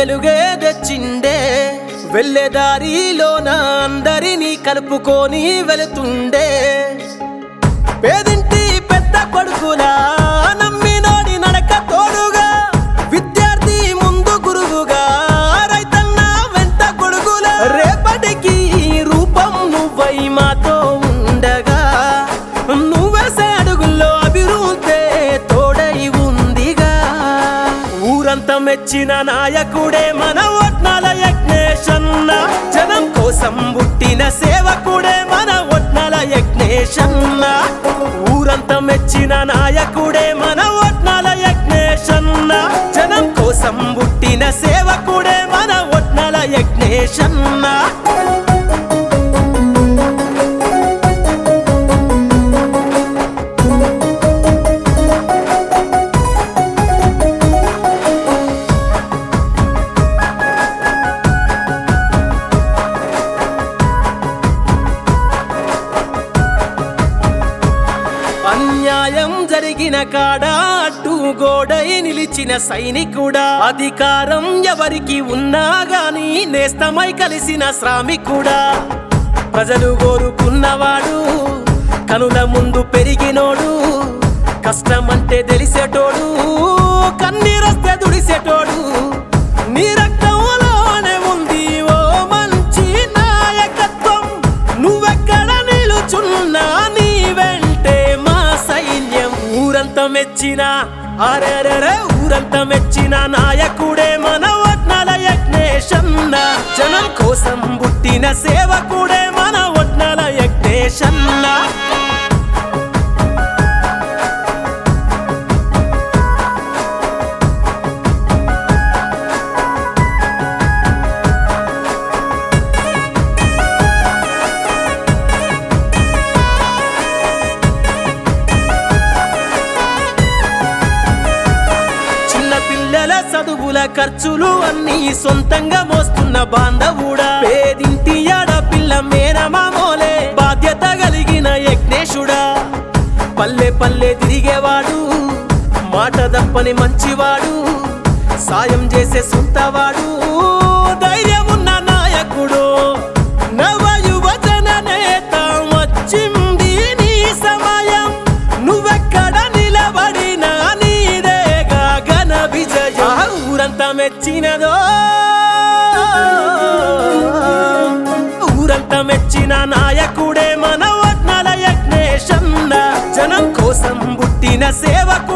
వెలుగే తెచ్చిండే వెళ్ళే దారిలోన అందరినీ కలుపుకొని వెళుతుండే పేదింటి పెద్ద కొడుకులా నమ్మినోడి నడక తోడుగా విద్యార్థి ముందు గురువుగా రైతన్న వెంట కొడుకులా రేపటికి రూపం నువ్వై మాతో ఉండగా నువ్వేసే అడుగుల్లో అభివృద్ధే తోడై ఉందిగా ఊరంతా మెచ్చిన నాయకుడే మన ఒట్నాల యజ్ఞేశన్న జనం కోసం పుట్టిన సేవకుడే మన ఒట్నాల యజ్ఞేశన్న ఊరంతా మెచ్చిన నాయకుడే మన ఒట్నాల యజ్ఞేశన్న జనం కోసం పుట్టిన సేవకుడే మన ఒట్నాల యజ్ఞేశన్న అన్యాయం జరిగిన కాడ అడ్డు గోడై నిలిచిన సైనికుడా అధికారం ఎవరికి ఉన్నా గాని నేస్తమై కలిసిన శ్రామికుడా ప్రజలు కోరుకున్నవాడు కనుల ముందు పెరిగినోడు కష్టమంటే తెలిసేటోడు కన్నీరొస్తే దుడిసేటోడు నీ రక్తంలోనే ఉంది ఓ మంచి నాయకత్వం నువ్వెక్కడ నిలుచున్నా నీ వెంటే మా సైన్యం ఊరంతా మెచ్చిన అరెరెరే ఊరంతా మెచ్చిన నాయకుడే మన వడ్నాల యజ్ఞేశన్న జనం కోసం పుట్టిన సేవకుడే మన వడ్నాల యజ్ఞేశన్న చిన్న పిల్లల చదువుల ఖర్చులు అన్ని సొంతంగా మోస్తున్న బాంధవుడా పేదింటి ఆడపిల్ల మేనమామోలే బాధ్యత కలిగిన యజ్ఞేశుడా పల్లె పల్లె తిరిగేవాడు మాట తప్పని మంచివాడు సాయం చేసే సొంతవాడు ధైర్యమున్న నాయకుడు నవ యువజన నేత వచ్చింది నీ సమయం నువ్వెక్కడ నిలబడినా నీదేగా ఘన విజయ ఊరంతా మెచ్చినదో ఊరంతా మెచ్చిన నాయకుడే మన వడ్నాల యజ్ఞేశన్న జనం కోసం పుట్టిన సేవకు